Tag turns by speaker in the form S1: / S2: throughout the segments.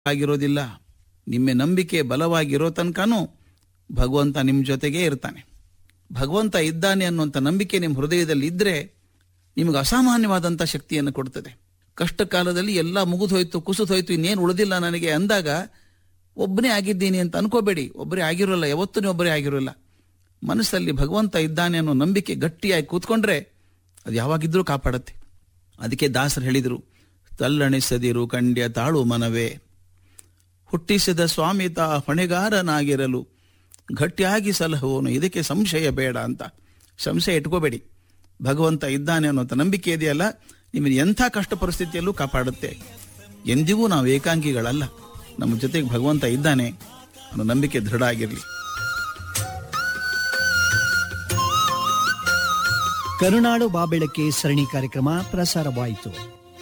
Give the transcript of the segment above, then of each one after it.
S1: ಆಗಿರೋದಿಲ್ಲ ನಿಮ್ಮ ನಂಬಿಕೆ ಬಲವಾಗಿರೋ ತನಕನೂ ಭಗವಂತ ನಿಮ್ಮ ಜೊತೆಗೇ ಇರ್ತಾನೆ ಭಗವಂತ ಇದ್ದಾನೆ ಅನ್ನುವಂಥ ನಂಬಿಕೆ ನಿಮ್ಮ ಹೃದಯದಲ್ಲಿ ಇದ್ದರೆ ನಿಮಗೆ ಅಸಾಮಾನ್ಯವಾದಂಥ ಶಕ್ತಿಯನ್ನು ಕೊಡ್ತದೆ ಕಷ್ಟ ಕಾಲದಲ್ಲಿ ಎಲ್ಲ ಮುಗಿದು ಹೋಯ್ತು ಕುಸಿದು ಹೋಯ್ತು ಇನ್ನೇನು ಉಳಿದಿಲ್ಲ ನನಗೆ ಅಂದಾಗ ಒಬ್ಬನೇ ಆಗಿದ್ದೀನಿ ಅಂತ ಅನ್ಕೋಬೇಡಿ ಒಬ್ಬರೇ ಆಗಿರೋಲ್ಲ ಯಾವತ್ತೂ ನೀವು ಒಬ್ಬರೇ ಆಗಿರೋಲ್ಲ ಮನಸ್ಸಲ್ಲಿ ಭಗವಂತ ಇದ್ದಾನೆ ಅನ್ನೋ ನಂಬಿಕೆ ಗಟ್ಟಿಯಾಗಿ ಕೂತ್ಕೊಂಡ್ರೆ ಅದು ಯಾವಾಗಿದ್ರೂ ಕಾಪಾಡುತ್ತೆ ಅದಕ್ಕೆ ದಾಸರು ಹೇಳಿದರು ತಲ್ಲಣಿಸದಿರು ಕಂಡ್ಯ ತಾಳು ಮನವೇ ಹುಟ್ಟಿಸಿದ ಸ್ವಾಮಿ ತಾ ಹೊಣೆಗಾರನಾಗಿರಲು ಗಟ್ಟಿಯಾಗಿ ಸಲಹುವನು ಇದಕ್ಕೆ ಸಂಶಯ ಬೇಡ ಅಂತ ಸಂಶಯ ಇಟ್ಕೋಬೇಡಿ ಭಗವಂತ ಇದ್ದಾನೆ ಅನ್ನೋಂಥ ನಂಬಿಕೆ ಇದೆಯಲ್ಲ ನಿಮ್ಮನ್ನು ಎಂಥ ಕಷ್ಟ ಪರಿಸ್ಥಿತಿಯಲ್ಲೂ ಕಾಪಾಡುತ್ತೆ ಎಂದಿಗೂ ನಾವು ಏಕಾಂಗಿಗಳಲ್ಲ ನಮ್ಮ ಜೊತೆಗೆ ಭಗವಂತ ಇದ್ದಾನೆ ಅನ್ನೋ ನಂಬಿಕೆ ದೃಢ ಆಗಿರಲಿ
S2: ಕರುನಾಡು ಬಾಬೆಳಕೆ ಸರಣಿ ಕಾರ್ಯಕ್ರಮ ಪ್ರಸಾರವಾಯಿತು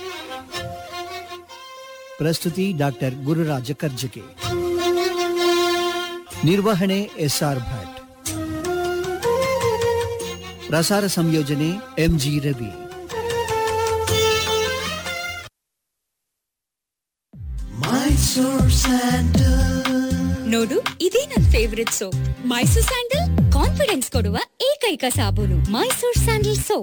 S2: ಪ್ರಸ್ತುತಿ ಡಾಕ್ಟರ್ ಗುರುರಾಜ ಕರ್ಜಗೆ ನಿರ್ವಹಣೆ ಎಸ್ಆರ್ ಭಟ್ ಪ್ರಸಾರ ಸಂಯೋಜನೆ ಎಂಜಿ ರವಿ
S3: ನೋಡು ಇದೇ ನನ್ favourite soap Mysore sandal confidence ಕೊಡುವ ಏಕೈಕ ಸಾಬೂನು ಮೈಸೂರ್ ಸ್ಯಾಂಡಲ್ ಸೋಪ್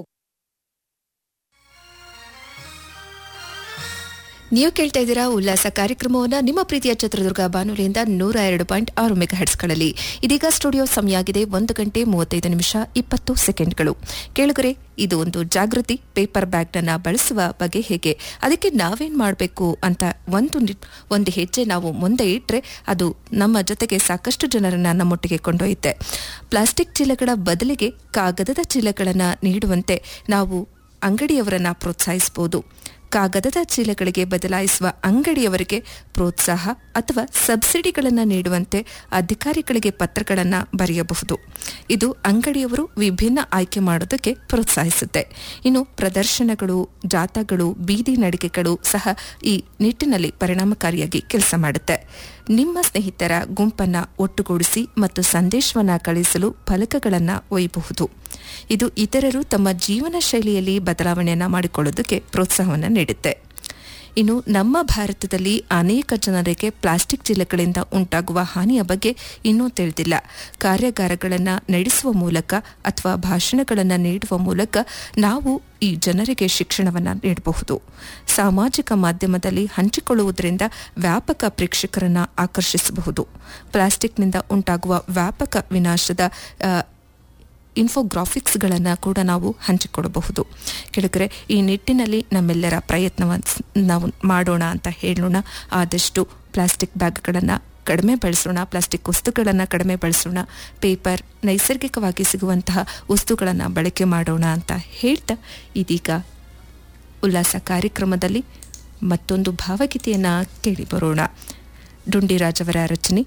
S4: ನೀವು ಕೇಳ್ತಾ ಇದ್ದೀರಾ ಉಲ್ಲಾಸ ಕಾರ್ಯಕ್ರಮವನ್ನ ನಿಮ್ಮ ಪ್ರೀತಿಯ ಚಿತ್ರದುರ್ಗ ಬಾನುಲಿಯಿಂದ ನೂರ ಎರಡು ಪಾಯಿಂಟ್ ಆರು ಮೆಗಾ ಹೆಡ್ಸ್ಗಳಲ್ಲಿ ಇದೀಗ ಸ್ಟುಡಿಯೋ ಸಮಯ ಆಗಿದೆ ಒಂದು ಗಂಟೆ ಮೂವತ್ತೈದು ನಿಮಿಷ ಇಪ್ಪತ್ತು ಸೆಕೆಂಡ್ಗಳು ಕೇಳುಗರೆ ಇದು ಒಂದು ಜಾಗೃತಿ ಪೇಪರ್ ಬ್ಯಾಗ್ನ ಬಳಸುವ ಬಗ್ಗೆ ಹೇಗೆ ಅದಕ್ಕೆ ನಾವೇನ್ ಮಾಡಬೇಕು ಅಂತ ಒಂದು ನಿ- ಒಂದು ಹೆಜ್ಜೆ ನಾವು ಮುಂದೆ ಇಟ್ಟರೆ ಅದು ನಮ್ಮ ಜೊತೆಗೆ ಸಾಕಷ್ಟು ಜನರನ್ನ ನಮ್ಮೊಟ್ಟಿಗೆ ಕೊಂಡೊಯ್ಯುತ್ತೆ ಪ್ಲಾಸ್ಟಿಕ್ ಚೀಲಗಳ ಬದಲಿಗೆ ಕಾಗದದ ಚೀಲಗಳನ್ನು ನೀಡುವಂತೆ ನಾವು ಅಂಗಡಿಯವರನ್ನ ಪ್ರೋತ್ಸಾಹಿಸಬಹುದು ಕಾಗದದ ಚೀಲಗಳಿಗೆ ಬದಲಾಯಿಸುವ ಅಂಗಡಿಯವರಿಗೆ ಪ್ರೋತ್ಸಾಹ ಅಥವಾ ಸಬ್ಸಿಡಿಗಳನ್ನು ನೀಡುವಂತೆ ಅಧಿಕಾರಿಗಳಿಗೆ ಪತ್ರಗಳನ್ನು ಬರೆಯಬಹುದು ಇದು ಅಂಗಡಿಯವರು ವಿಭಿನ್ನ ಆಯ್ಕೆ ಮಾಡೋದಕ್ಕೆ ಪ್ರೋತ್ಸಾಹಿಸುತ್ತೆ ಇನ್ನು ಪ್ರದರ್ಶನಗಳು ಜಾಥಾಗಳು ಬೀದಿ ನಡಿಗೆಗಳು ಸಹ ಈ ನಿಟ್ಟಿನಲ್ಲಿ ಪರಿಣಾಮಕಾರಿಯಾಗಿ ಕೆಲಸ ಮಾಡುತ್ತೆ ನಿಮ್ಮ ಸ್ನೇಹಿತರ ಗುಂಪನ್ನ ಒಟ್ಟುಗೂಡಿಸಿ ಮತ್ತು ಸಂದೇಶವನ್ನ ಕಳಿಸಲು ಫಲಕಗಳನ್ನು ಒಯ್ಯಬಹುದು ಇದು ಇತರರು ತಮ್ಮ ಜೀವನ ಶೈಲಿಯಲ್ಲಿ ಬದಲಾವಣೆಯನ್ನ ಮಾಡಿಕೊಳ್ಳೋದಕ್ಕೆ ಪ್ರೋತ್ಸಾಹವನ್ನು ನೀಡುತ್ತೆ ಇನ್ನು ನಮ್ಮ ಭಾರತದಲ್ಲಿ ಅನೇಕ ಜನರಿಗೆ ಪ್ಲಾಸ್ಟಿಕ್ ಚೀಲಗಳಿಂದ ಉಂಟಾಗುವ ಹಾನಿಯ ಬಗ್ಗೆ ಇನ್ನೂ ತಿಳಿದಿಲ್ಲ ಕಾರ್ಯಾಗಾರಗಳನ್ನು ನಡೆಸುವ ಮೂಲಕ ಅಥವಾ ಭಾಷಣಗಳನ್ನು ನೀಡುವ ಮೂಲಕ ನಾವು ಈ ಜನರಿಗೆ ಶಿಕ್ಷಣವನ್ನು ನೀಡಬಹುದು ಸಾಮಾಜಿಕ ಮಾಧ್ಯಮದಲ್ಲಿ ಹಂಚಿಕೊಳ್ಳುವುದರಿಂದ ವ್ಯಾಪಕ ಪ್ರೇಕ್ಷಕರನ್ನ ಆಕರ್ಷಿಸಬಹುದು ಪ್ಲಾಸ್ಟಿಕ್ನಿಂದ ಉಂಟಾಗುವ ವ್ಯಾಪಕ ವಿನಾಶದ ಆ, ಇನ್ಫೋಗ್ರಾಫಿಕ್ಸ್ಗಳನ್ನು ಕೂಡ ನಾವು ಹಂಚಿಕೊಡಬಹುದು ಕೆಳಗರೆ ಈ ನಿಟ್ಟಿನಲ್ಲಿ ನಮ್ಮೆಲ್ಲರ ಪ್ರಯತ್ನವನ್ನು ನಾವು ಮಾಡೋಣ ಅಂತ ಹೇಳೋಣ ಆದಷ್ಟು ಪ್ಲಾಸ್ಟಿಕ್ ಬ್ಯಾಗ್ಗಳನ್ನು ಕಡಿಮೆ ಬಳಸೋಣ ಪ್ಲಾಸ್ಟಿಕ್ ವಸ್ತುಗಳನ್ನು ಕಡಿಮೆ ಬಳಸೋಣ ಪೇಪರ್ ನೈಸರ್ಗಿಕವಾಗಿ ಸಿಗುವಂತಹ ವಸ್ತುಗಳನ್ನು ಬಳಕೆ ಮಾಡೋಣ ಅಂತ ಹೇಳ್ತಾ ಇದೀಗ ಉಲ್ಲಾಸ ಕಾರ್ಯಕ್ರಮದಲ್ಲಿ ಮತ್ತೊಂದು ಭಾವಗೀತೆಯನ್ನು ಕೇಳಿ ಬರೋಣ ಡುಂಡಿರಾಜ್ ಅವರ ರಚನೆ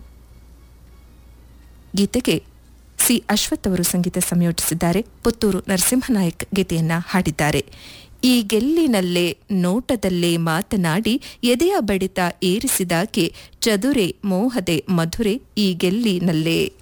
S4: ಗೀತೆಗೆ ಸಿ ಅಶ್ವಥ್ ಅವರು ಸಂಗೀತ ಸಂಯೋಜಿಸಿದ್ದಾರೆ ಪುತ್ತೂರು ನರಸಿಂಹನಾಯಕ್ ಗೀತೆಯನ್ನ ಹಾಡಿದ್ದಾರೆ ಈ ಗೆಲ್ಲಿನಲ್ಲೇ ನೋಟದಲ್ಲೇ ಮಾತನಾಡಿ ಎದೆಯ ಬಡಿತ ಏರಿಸಿದಾಕೆ ಚದುರೆ ಮೋಹದೆ ಮಧುರೆ ಈ ಗೆಲ್ಲಿನಲ್ಲೇ